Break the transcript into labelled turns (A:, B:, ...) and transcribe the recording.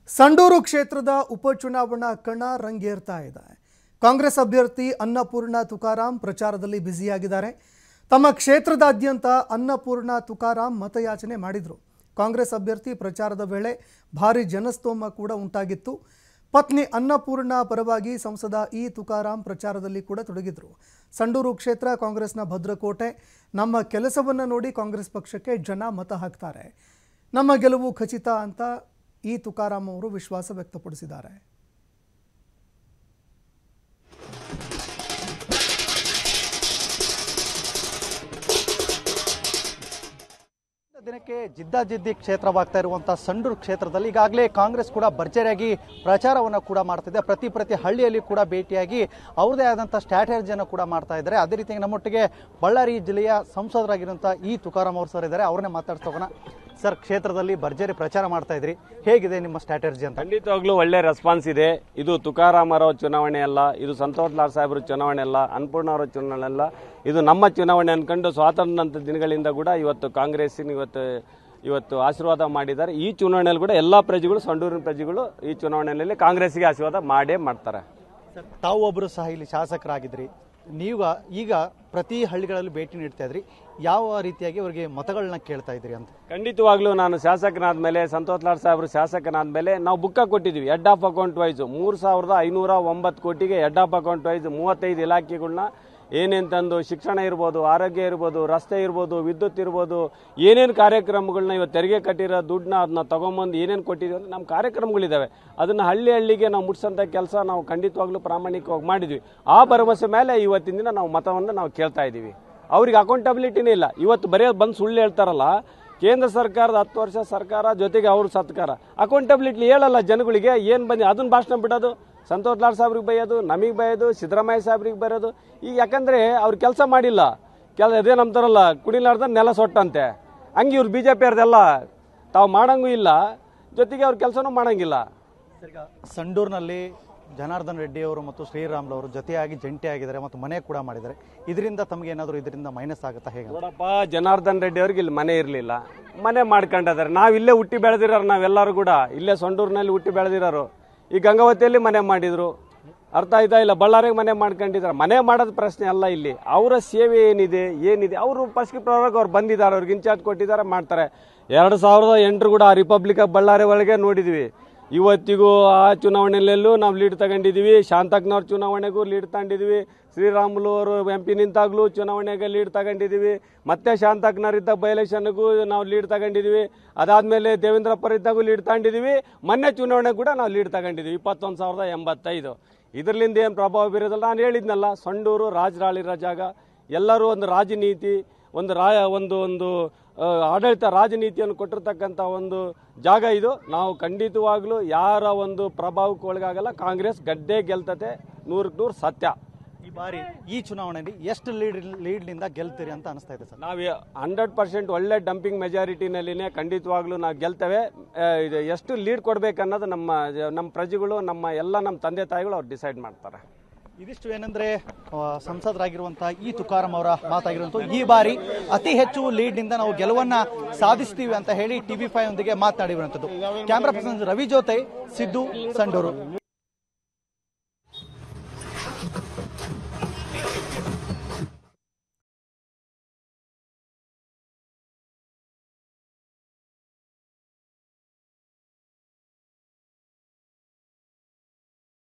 A: ಸಂಡೂರು ಕ್ಷೇತ್ರದ ಉಪಚುನಾವಣಾ ಕಣ ರಂಗೇರ್ತಾ ಇದೆ ಕಾಂಗ್ರೆಸ್ ಅಭ್ಯರ್ಥಿ ಅನ್ನಪೂರ್ಣ ತುಕಾರಾಂ ಪ್ರಚಾರದಲ್ಲಿ ಬ್ಯುಸಿಯಾಗಿದ್ದಾರೆ ತಮ್ಮ ಕ್ಷೇತ್ರದಾದ್ಯಂತ ಅನ್ನಪೂರ್ಣ ತುಕಾರಾಂ ಮತಯಾಚನೆ ಮಾಡಿದರು ಕಾಂಗ್ರೆಸ್ ಅಭ್ಯರ್ಥಿ ಪ್ರಚಾರದ ವೇಳೆ ಭಾರಿ ಜನಸ್ತೋಮ ಕೂಡ ಉಂಟಾಗಿತ್ತು ಪತ್ನಿ ಅನ್ನಪೂರ್ಣ ಪರವಾಗಿ ಸಂಸದ ಇ ತುಕಾರಾಂ ಪ್ರಚಾರದಲ್ಲಿ ಕೂಡ ತೊಡಗಿದ್ರು ಸಂಡೂರು ಕ್ಷೇತ್ರ ಕಾಂಗ್ರೆಸ್ನ ಭದ್ರಕೋಟೆ ನಮ್ಮ ಕೆಲಸವನ್ನು ನೋಡಿ ಕಾಂಗ್ರೆಸ್ ಪಕ್ಷಕ್ಕೆ ಜನ ಮತ ಹಾಕ್ತಾರೆ ನಮ್ಮ ಗೆಲುವು ಖಚಿತ ಅಂತ ಇ ತುಕಾರಾಂ ಅವರು ವಿಶ್ವಾಸ ವ್ಯಕ್ತಪಡಿಸಿದ್ದಾರೆ
B: ದಿನಕ್ಕೆ ಜಿದ್ದಾಜಿದ್ದಿ ಕ್ಷೇತ್ರವಾಗ್ತಾ ಇರುವಂತಹ ಸಂಡೂರು ಕ್ಷೇತ್ರದಲ್ಲಿ ಈಗಾಗಲೇ ಕಾಂಗ್ರೆಸ್ ಕೂಡ ಭರ್ಜರಿಯಾಗಿ ಪ್ರಚಾರವನ್ನು ಕೂಡ ಮಾಡ್ತಿದೆ ಪ್ರತಿ ಪ್ರತಿ ಹಳ್ಳಿಯಲ್ಲಿ ಕೂಡ ಭೇಟಿಯಾಗಿ ಅವ್ರದೇ ಆದಂತಹ ಸ್ಟ್ರಾಟಜಿಯನ್ನು ಕೂಡ ಮಾಡ್ತಾ ಇದ್ದಾರೆ ಅದೇ ರೀತಿಯಾಗಿ ನಮ್ಮೊಟ್ಟಿಗೆ ಬಳ್ಳಾರಿ ಜಿಲ್ಲೆಯ ಸಂಸದರಾಗಿರುವಂತಹ ಇ ತುಕಾರಾಂ ಅವರು ಸರ್ ಇದ್ದಾರೆ ಅವ್ರನ್ನೇ ಮಾತಾಡ್ಸೋಣ ಸರ್ ಕ್ಷೇತ್ರದಲ್ಲಿ ಭರ್ಜರಿ ಪ್ರಚಾರ ಮಾಡ್ತಾ ಇದ್ರಿ ಹೇಗಿದೆ ನಿಮ್ಮ ಸ್ಟ್ರಾಟಜಿ ಅಂತ
C: ಖಂಡಿತವಾಗ್ಲೂ ಒಳ್ಳೆ ರೆಸ್ಪಾನ್ಸ್ ಇದೆ ಇದು ತುಕಾರಾಮ್ ಅವರ ಚುನಾವಣೆ ಅಲ್ಲ ಇದು ಸಂತೋಷ್ ಲಾಲ್ ಸಾಹೇಬ್ರ ಚುನಾವಣೆ ಅಲ್ಲ ಅನ್ನಪೂರ್ಣ ಅವರ ಚುನಾವಣೆ ಅಲ್ಲ ಇದು ನಮ್ಮ ಚುನಾವಣೆ ಅನ್ಕೊಂಡು ಸ್ವಾತಂತ್ರ್ಯ ದಿನಗಳಿಂದ ಕೂಡ ಇವತ್ತು ಕಾಂಗ್ರೆಸ್ಸಿನ ಇವತ್ತು ಇವತ್ತು ಆಶೀರ್ವಾದ ಮಾಡಿದ್ದಾರೆ ಈ ಚುನಾವಣೆಯಲ್ಲಿ ಕೂಡ ಎಲ್ಲಾ ಪ್ರಜೆಗಳು ಸಂಡೂರಿನ ಪ್ರಜೆಗಳು ಈ ಚುನಾವಣೆಯಲ್ಲಿ ಕಾಂಗ್ರೆಸ್ಗೆ ಆಶೀರ್ವಾದ ಮಾಡೇ ಮಾಡ್ತಾರೆ
B: ಸರ್ ತಾವು ಒಬ್ಬರು ಸಹ ಇಲ್ಲಿ ಶಾಸಕರಾಗಿದ್ರಿ ನೀವು ಈಗ ಪ್ರತಿ ಹಳ್ಳಿಗಳಲ್ಲಿ ಭೇಟಿ ನೀಡ್ತಾ ಇದ್ರಿ ಯಾವ ರೀತಿಯಾಗಿ ಅವರಿಗೆ ಮತಗಳನ್ನ ಕೇಳ್ತಾ ಇದ್ರಿ ಅಂತ
C: ಖಂಡಿತವಾಗ್ಲೂ ನಾನು ಶಾಸಕನಾದ್ಮೇಲೆ ಸಂತೋಷ್ ಲಾಲ್ ಸಾಹೇಬ್ರು ಶಾಸಕನಾದ್ಮೇಲೆ ನಾವು ಬುಕ್ಕ ಕೊಟ್ಟಿದ್ವಿ ಹೆಡ್ ಆಫ್ ಅಕೌಂಟ್ ವೈಸ್ ಮೂರು ಸಾವಿರದ ಐನೂರ ಒಂಬತ್ತು ಕೋಟಿಗೆ ಹೆಡ್ ಆಫ್ ಅಕೌಂಟ್ ವೈಸ್ ಮೂವತ್ತೈದು ಇಲಾಖೆಗಳನ್ನ ಏನೇನು ತಂದು ಶಿಕ್ಷಣ ಇರ್ಬೋದು ಆರೋಗ್ಯ ಇರ್ಬೋದು ರಸ್ತೆ ಇರ್ಬೋದು ವಿದ್ಯುತ್ ಇರ್ಬೋದು ಏನೇನು ಕಾರ್ಯಕ್ರಮಗಳನ್ನ ಇವತ್ತು ತೆರಿಗೆ ಕಟ್ಟಿರೋ ದುಡ್ಡನ್ನ ಅದನ್ನ ತಗೊಂಬಂದು ಏನೇನು ಕೊಟ್ಟಿದ್ದೀವಿ ಅಂದ್ರೆ ನಮ್ಮ ಕಾರ್ಯಕ್ರಮಗಳಿದ್ದಾವೆ ಅದನ್ನ ಹಳ್ಳಿ ಹಳ್ಳಿಗೆ ನಾವು ಮುಟ್ಸೋಂಥ ಕೆಲಸ ನಾವು ಖಂಡಿತವಾಗ್ಲೂ ಪ್ರಾಮಾಣಿಕವಾಗಿ ಮಾಡಿದ್ವಿ ಆ ಭರವಸೆ ಮೇಲೆ ಇವತ್ತಿನ ದಿನ ನಾವು ಮತವನ್ನು ನಾವು ಕೇಳ್ತಾ ಇದ್ದೀವಿ ಅವ್ರಿಗೆ ಅಕೌಂಟಬಿಲಿಟಿನೇ ಇಲ್ಲ ಇವತ್ತು ಬರೀ ಬಂದು ಸುಳ್ಳು ಹೇಳ್ತಾರಲ್ಲ ಕೇಂದ್ರ ಸರ್ಕಾರದ ಹತ್ತು ವರ್ಷ ಸರ್ಕಾರ ಜೊತೆಗೆ ಅವ್ರ ಸತ್ಕಾರ ಅಕೌಂಟಬಿಲಿಟಿ ಹೇಳಲ್ಲ ಜನಗಳಿಗೆ ಏನು ಬಂದು ಅದನ್ನ ಭಾಷಣ ಬಿಡೋದು ಸಂತೋಷ್ ಲಾಲ್ ಸಾಹೇಬ್ರಿಗೆ ಬೈಯೋದು ನಮಗೆ ಬೈಯೋದು ಸಿದ್ದರಾಮಯ್ಯ ಸಾಹೇಬ್ರಿಗೆ ಬರೋದು ಈಗ ಯಾಕಂದ್ರೆ ಅವ್ರು ಕೆಲಸ ಮಾಡಿಲ್ಲ ಕೆಲ ಅದೇ ನಂಬ್ತಾರಲ್ಲ ಕುಡಿಲಾರ್ದ ನೆಲ ಸೊಟ್ಟಂತೆ ಹಂಗೆ ಇವ್ರು ಬಿ ಜೆ ಪಿಯವ್ರದೆಲ್ಲ ತಾವು ಮಾಡಂಗೂ ಇಲ್ಲ ಜೊತೆಗೆ ಅವ್ರ ಕೆಲಸನೂ ಮಾಡಂಗಿಲ್ಲ
B: ಈಗ ಸಂಡೂರಿನಲ್ಲಿ ಜನಾರ್ದನ್ ರೆಡ್ಡಿ ಅವರು ಮತ್ತು ಶ್ರೀರಾಮ್ಲು ಅವರು ಜೊತೆಯಾಗಿ ಜಂಟಿಯಾಗಿದ್ದಾರೆ ಮತ್ತು ಮನೆ ಕೂಡ ಮಾಡಿದ್ದಾರೆ ಇದರಿಂದ ತಮಗೆ ಏನಾದರೂ ಇದರಿಂದ ಮೈನಸ್ ಆಗುತ್ತಾ ಹೇಗೆ ಅಂತ?
C: ನೋಡಪ್ಪ ಜನಾರ್ದನ್ ರೆಡ್ಡಿ ಅವ್ರಿಗೆ ಇಲ್ಲಿ ಮನೆ ಇರಲಿಲ್ಲ ಮನೆ ಮಾಡ್ಕೊಂಡಿದ್ದಾರೆ ನಾವು ಇಲ್ಲೇ ಹುಟ್ಟಿ ಬೆಳೆದಿರೋರು ನಾವೆಲ್ಲರೂ ಕೂಡ ಇಲ್ಲೇ ಸೊಂಡೂರಿನಲ್ಲಿ ಹುಟ್ಟಿ ಬೆಳೆದಿರೋರು ಈ ಗಂಗಾವತಿಯಲ್ಲಿ ಮನೆ ಮಾಡಿದ್ರು ಅರ್ಥ ಆಯ್ತಾ ಇಲ್ಲ ಬಳ್ಳಾರಿಗೆ ಮನೆ ಮಾಡ್ಕೊಂಡಿದ್ದಾರೆ ಮನೆ ಮಾಡೋದು ಪ್ರಶ್ನೆ ಅಲ್ಲ ಇಲ್ಲಿ ಅವರ ಸೇವೆ ಏನಿದೆ ಏನಿದೆ ಅವರು ಫಸ್ಟ್ ಪ್ರವರ್ಗ ಅವ್ರು ಬಂದಿದ್ದಾರೆ ಅವ್ರಿಗೆ ಇನ್ಚಾರ್ಜ್ ಕೊಟ್ಟಿದ್ದಾರೆ ಮಾಡ್ತಾರೆ ಎರಡು ಸಾವಿರದ ಎಂಟರು ಕೂಡ ರಿಪಬ್ಲಿಕ್ ಆಫ್ ಬಳ್ಳಾರಿ ಒಳಗೆ ನೋಡಿದ್ವಿ ಇವತ್ತಿಗೂ ಆ ಚುನಾವಣೆಯಲ್ಲೂ ನಾವು ಲೀಡ್ ತಗೊಂಡಿದ್ದೀವಿ ಶಾಂತಕ್ನವ್ರ ಚುನಾವಣೆಗೂ ಲೀಡ್ ತಗೊಂಡಿದ್ವಿ ಶ್ರೀರಾಮುಲು ಅವರು ಎಂ ಪಿ ನಿಂತಾಗ್ಲೂ ಚುನಾವಣೆಗೆ ಲೀಡ್ ತಗೊಂಡಿದ್ದೀವಿ ಮತ್ತೆ ಶಾಂತಕ್ನವ್ರ ಬೈ ಎಲೆಕ್ಷನ್ಗೂ ನಾವು ಲೀಡ್ ತಗೊಂಡಿದ್ದೀವಿ ಅದಾದ್ಮೇಲೆ ದೇವೇಂದ್ರಪ್ಪರ್ ಇದ್ದಾಗೂ ಲೀಡ್ ತಗೊಂಡಿದ್ದೀವಿ ಮೊನ್ನೆ ಚುನಾವಣೆ ಕೂಡ ನಾವು ಲೀಡ್ ತಗೊಂಡಿದ್ದೀವಿ ಇಪ್ಪತ್ತೊಂದು ಸಾವಿರದ ಎಂಬತ್ತೈದು ಇದರಿಂದ ಏನು ಪ್ರಭಾವ ಬೀರೋದಲ್ಲ ನಾನು ಹೇಳಿದ್ನಲ್ಲ ಸಂಡೂರು ರಾಜರಾಳಿರೋ ಜಾಗ ಎಲ್ಲರೂ ಒಂದು ರಾಜನೀತಿ ಒಂದು ರಾ ಒಂದು ಒಂದು ಆ, ಆಡಳಿತ ರಾಜನೀತಿಯನ್ನು ಕೊಟ್ಟಿರ್ತಕ್ಕಂಥ ಒಂದು ಜಾಗ ಇದು ನಾವು ಖಂಡಿತವಾಗ್ಲೂ ಯಾರ ಒಂದು ಪ್ರಭಾವಕ್ಕೆ ಒಳಗಾಗಲ್ಲ ಕಾಂಗ್ರೆಸ್ ಗಡ್ಡೆ ಗೆಲ್ತತೆ ನೂರಕ್ಕೆ ನೂರು ಸತ್ಯ
B: ಈ ಬಾರಿ ಈ ಚುನಾವಣೆಯಲ್ಲಿ ಎಷ್ಟು ಲೀಡ್ ಲೀಡ್ನಿಂದ ಗೆಲ್ತೀರಿ ಅಂತ ಅನಿಸ್ತಾ ಇದೆ ಸರ್
C: ನಾವು ಹಂಡ್ರೆಡ್ ಪರ್ಸೆಂಟ್ ಒಳ್ಳೆ ಡಂಪಿಂಗ್ ಮೆಜಾರಿಟಿನಲ್ಲಿನೇ ಖಂಡಿತವಾಗ್ಲೂ ನಾವು ಗೆಲ್ತೇವೆ ಆ, ಇದು ಎಷ್ಟು ಲೀಡ್ ಕೊಡ್ಬೇಕನ್ನೋದು ನಮ್ಮ ನಮ್ಮ ಪ್ರಜೆಗಳು ನಮ್ಮ ಎಲ್ಲ ನಮ್ಮ ತಂದೆ ತಾಯಿಗಳು ಅವ್ರು ಡಿಸೈಡ್ ಮಾಡ್ತಾರೆ
B: ಇದಿಷ್ಟು ಏನಂದ್ರೆ ಆ, ಸಂಸದರಾಗಿರುವಂತಹ ಈ ತುಕಾರಾಂ ಅವರ ಮಾತಾಗಿರುವಂತಹ ಈ ಬಾರಿ ಅತಿ ಹೆಚ್ಚು ಲೀಡ್ ನಿಂದ ನಾವು ಗೆಲುವನ್ನ ಸಾಧಿಸ್ತೀವಿ ಅಂತ ಹೇಳಿ ಟಿವಿ ಫೈವ್ ಒಂದಿಗೆ ಮಾತನಾಡಿರುವಂತದ್ದು ಕ್ಯಾಮ್ರಾ ಪರ್ಸನ್ ರವಿ ಜೋತೆ ಸಿದ್ದು ಸಂಡೂರು